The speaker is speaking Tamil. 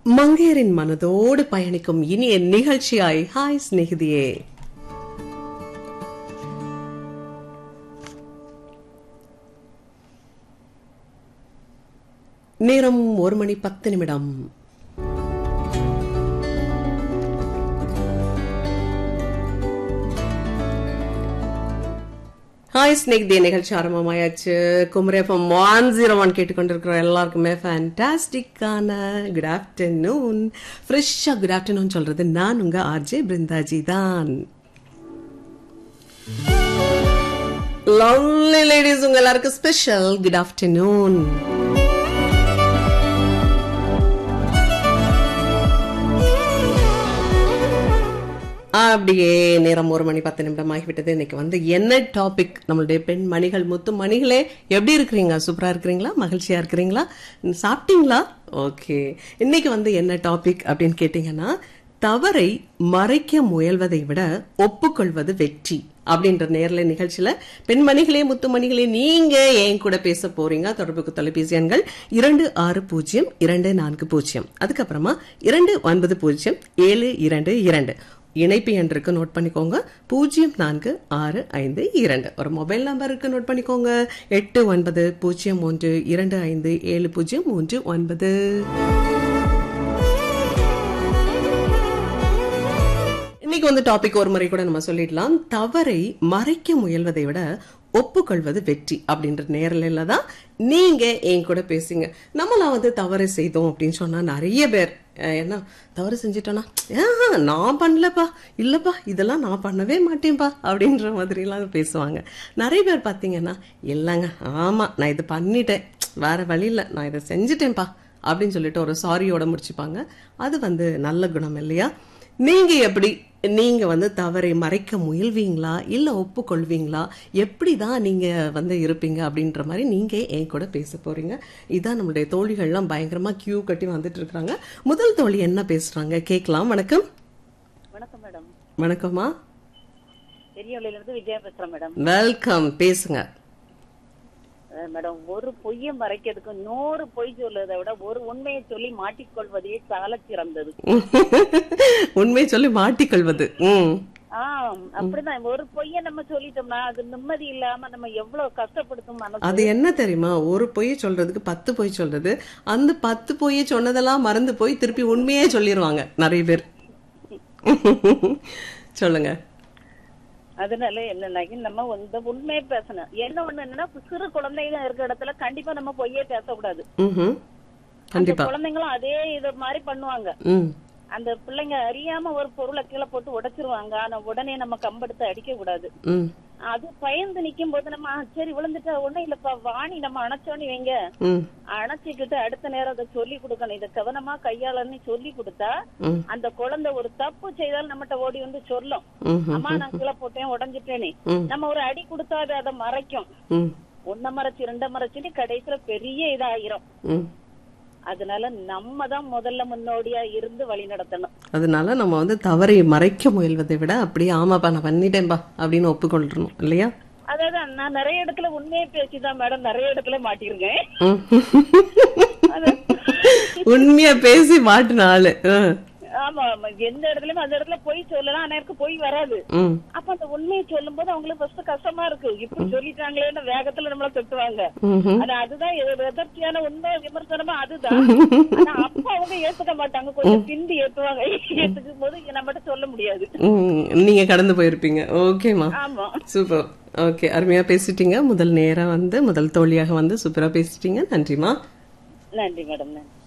மங்கையரின் மனதோடு பயணிக்கும் இனிய நிகழ்ச்சியாய் ஹாய் சிநேகிதியே நேரம் ஒரு மணி பத்து நிமிடம் ஹாய் ஸ்னேக் டே நிகழ்ச்சி ஆரம்பமாயாச்சு குமரேஃபம் ஒன் ஜீரோ ஒன் கேட்டுக்கொண்டிருக்கிற எல்லாருக்குமே ஃபேண்டாஸ்டிக்கான குட் ஆஃப்டர்நூன் ஃப்ரெஷ்ஷாக குட் ஆஃப்டர்நூன் சொல்றது நான் உங்க ஆர்ஜே பிருந்தாஜி தான் லவ்லி லேடிஸ் உங்க எல்லாருக்கும் ஸ்பெஷல் குட் ஆஃப்டர்நூன் அப்படியே நேரம் ஒரு மணி பத்து நிமிடம் ஆகிவிட்டது இன்னைக்கு வந்து என்ன டாபிக் நம்மளுடைய பெண் மணிகள் முத்து மணிகளே எப்படி இருக்கிறீங்க சூப்பரா இருக்கிறீங்களா மகிழ்ச்சியா இருக்கிறீங்களா சாப்பிட்டீங்களா ஓகே இன்னைக்கு வந்து என்ன டாபிக் அப்படின்னு கேட்டீங்கன்னா தவறை மறைக்க முயல்வதை விட ஒப்புக்கொள்வது வெற்றி அப்படின்ற நேர்ல நிகழ்ச்சியில பெண்மணிகளே முத்துமணிகளே நீங்க என் கூட பேச போறீங்க தொடர்புக்கு தொலைபேசி எண்கள் இரண்டு ஆறு பூஜ்ஜியம் இரண்டு நான்கு பூஜ்ஜியம் அதுக்கப்புறமா இரண்டு ஒன்பது பூஜ்ஜியம் ஏழு இரண்டு இரண்டு இணைப்பு எண் இருக்கு நோட் பண்ணிக்கோங்க பூஜ்ஜியம் நான்கு ஆறு ஐந்து இரண்டு ஒரு மொபைல் நம்பர் இருக்கு நோட் பண்ணிக்கோங்க எட்டு ஒன்பது பூஜ்ஜியம் ஒன்று இரண்டு ஐந்து ஏழு பூஜ்ஜியம் மூன்று ஒன்பது இன்னைக்கு வந்து டாபிக் ஒரு முறை கூட நம்ம சொல்லிடலாம் தவறை மறைக்க முயல்வதை விட ஒப்புக்கொள்வது வெற்றி அப்படின்ற நேரில தான் நீங்க என் கூட பேசுங்க நம்மளாம் வந்து தவறு செய்தோம் அப்படின்னு சொன்னா நிறைய பேர் அஹ், என்ன தவறு செஞ்சிட்டோன்னா "ஆஹா, நான் பண்ணலப்பா இல்லப்பா இதெல்லாம் நான் பண்ணவே மாட்டேன்ப்பா அப்படின்ற மாதிரி எல்லாம் பேசுவாங்க நிறைய பேர் பாத்தீங்கன்னா இல்லைங்க ஆமா நான் இது பண்ணிட்டேன் வேற வழி இல்ல நான் இதை செஞ்சுட்டேன்ப்பா அப்படின்னு சொல்லிட்டு ஒரு சாரியோட முடிச்சுப்பாங்க அது வந்து நல்ல குணம் இல்லையா நீங்க எப்படி நீங்க வந்து தவறை மறைக்க முயல்வீங்களா இல்ல ஒப்புக்கொள்வீங்களா எப்படிதான் நீங்க வந்து இருப்பீங்க அப்படின்ற மாதிரி நீங்க என் கூட பேச போறீங்க இதான் நம்மளுடைய தோழிகள்லாம் பயங்கரமா கியூ கட்டி வந்துட்டு இருக்காங்க முதல் தோழி என்ன பேசுறாங்க கேட்கலாம் வணக்கம் வணக்கம் மேடம் வணக்கம்மா பெரியவளையில இருந்து விஜயா பேசுறேன் மேடம் வெல்கம் பேசுங்க அஹ் மேடம் ஒரு பொய்யை மறைக்கிறதுக்கு நூறு பொய் சொல்றதை விட ஒரு உண்மையை சொல்லி மாட்டிக்கொள்வதே சால சிறந்தது உண்மை சொல்லி மாட்டிக்கொள்வது ம் ஆஹ் அப்படிதான் ஒரு பொய்ய நம்ம சொல்லிட்டோம்னா அது நிம்மதி இல்லாம நம்ம எவ்வளவு கஷ்டப்படுத்தும் மனசு அது என்ன தெரியுமா ஒரு பொய் சொல்றதுக்கு பத்து பொய் சொல்றது அந்த பத்து பொய்யை சொன்னதெல்லாம் மறந்து போய் திருப்பி உண்மையே சொல்லிடுவாங்க நிறைய பேர் சொல்லுங்க அதனால என்னன்னாக்கி நம்ம இந்த உண்மையை பேசணும் என்ன ஒண்ணு என்னன்னா சிறு குழந்தைங்க இருக்கிற இடத்துல கண்டிப்பா நம்ம பொய்யே பேசக்கூடாது ம்ஹும். அந்த கண்டிப்பா குழந்தைங்களும் அதே இது மாதிரி பண்ணுவாங்க ம் அந்த பிள்ளைங்க அறியாம ஒரு பொருளை கீழே போட்டு உடைச்சிருவாங்க ஆனா உடனே நம்ம கம்பெடுத்து அடிக்க கூடாது ம் அது பயந்து நிக்கும் போது நம்ம "ஆ, சரி விழுந்துட்டா ஒண்ணும் இல்லப்பா வாணி நம்ம அணைச்சோன்னு வைங்க ம் அணைச்சிக்கிட்டு அடுத்த நேரம் அதை சொல்லி கொடுக்கணும் இதை கவனமா கையாளன்னு சொல்லி கொடுத்தா ம் அந்த குழந்தை ஒரு தப்பு செய்தாலும் நம்மகிட்ட ஓடி வந்து சொல்லும் ம்ஹும். அம்மா நான் கீழே போட்டேன் உடஞ்சிட்டேனே ம். நம்ம ஒரு அடி கொடுத்தா அது அதை மறைக்கும் ம் ஒன்ன மறைச்சு ரெண்ட மறைச்சுன்னு கடைசியில பெரிய இதாயிரும் ம் அதனால நம்ம தான் முதல்ல முன்னோடியா இருந்து வழி நடத்தணும் அதனால நம்ம வந்து தவறை மறைக்க முயல்வதை விட அப்படியே ஆமாப்பா நான் பண்ணிட்டேன்பா அப்படின்னு ஒப்புக்கொள்ளணும் இல்லையா அதாவது நான் நிறைய இடத்துல உண்மையை பேசிதான் மேடம் நிறைய இடத்துல மாட்டிருக்கேன் ம். அது- உண்மையா பேசி மாட்டின ஆளு ம். ஆமா ஆமா எந்த இடத்துலயும் அந்த இடத்துல பொய் சொல்லலாம் ஆனா எனக்கு பொய் வராது ம் அப்ப அந்த உண்மையை சொல்லும் போது அவங்களுக்கு ஃபர்ஸ்ட் கஷ்டமா இருக்கு இப்படி சொல்லிட்டாங்களேன்னு வேகத்துல நம்மள திட்டுவாங்க ம்ஹும். ஆனா அதுதான் எ- எதர்ச்சியான உண்மை விமர்சனமா அதுதான் ஆனா அப்ப அவங்க ஏத்துக்க மாட்டாங்க கொஞ்சம் பிந்தி ஏத்துவாங்க ஏத்துக்கும் போது நம்மகிட்ட சொல்ல முடியாது ம். நீங்க கடந்து போயிருப்பீங்க ஓகேமா ஆமா சூப்பர் ஓகே அருமையா பேசிட்டீங்க முதல் நேரம் வந்து முதல் தோழியாக வந்து சூப்பரா பேசிட்டீங்க நன்றிமா நன்றி மேடம் நன்றி